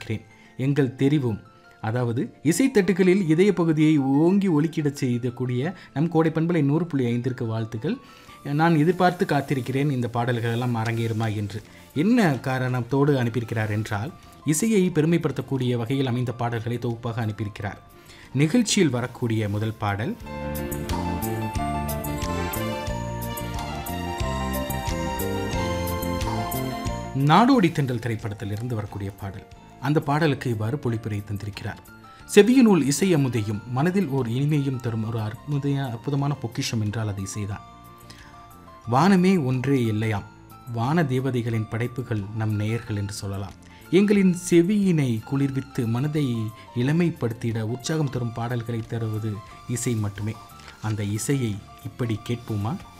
காத்திருக்கிறேன் எங்கள் தெரிவும் அதாவது இசைத்தட்டுகளில் இதய பகுதியை ஓங்கி ஒலிக்கிடச் செய்யக்கூடிய நம் கோடை பண்பலை நூறு புள்ளி ஐந்திற்கு வாழ்த்துக்கள் நான் எதிர்பார்த்து காத்திருக்கிறேன் இந்த பாடல்கள் எல்லாம் அரங்கேறுமா என்று என்ன காரணத்தோடு அனுப்பியிருக்கிறார் என்றால் இசையை பெருமைப்படுத்தக்கூடிய வகையில் அமைந்த பாடல்களை தொகுப்பாக அனுப்பியிருக்கிறார் நிகழ்ச்சியில் வரக்கூடிய முதல் பாடல் நாடோடி தென்றல் திரைப்படத்தில் இருந்து வரக்கூடிய பாடல் அந்த பாடலுக்கு இவ்வாறு பொழிப்புரை தந்திருக்கிறார் செவியினுள் இசை அமுதையும் மனதில் ஓர் இனிமையும் தரும் ஒரு அற்புத அற்புதமான பொக்கிஷம் என்றால் அது இசைதான் வானமே ஒன்றே இல்லையாம் வான தேவதைகளின் படைப்புகள் நம் நேயர்கள் என்று சொல்லலாம் எங்களின் செவியினை குளிர்வித்து மனதை இளமைப்படுத்திட உற்சாகம் தரும் பாடல்களை தருவது இசை மட்டுமே அந்த இசையை இப்படி கேட்போமா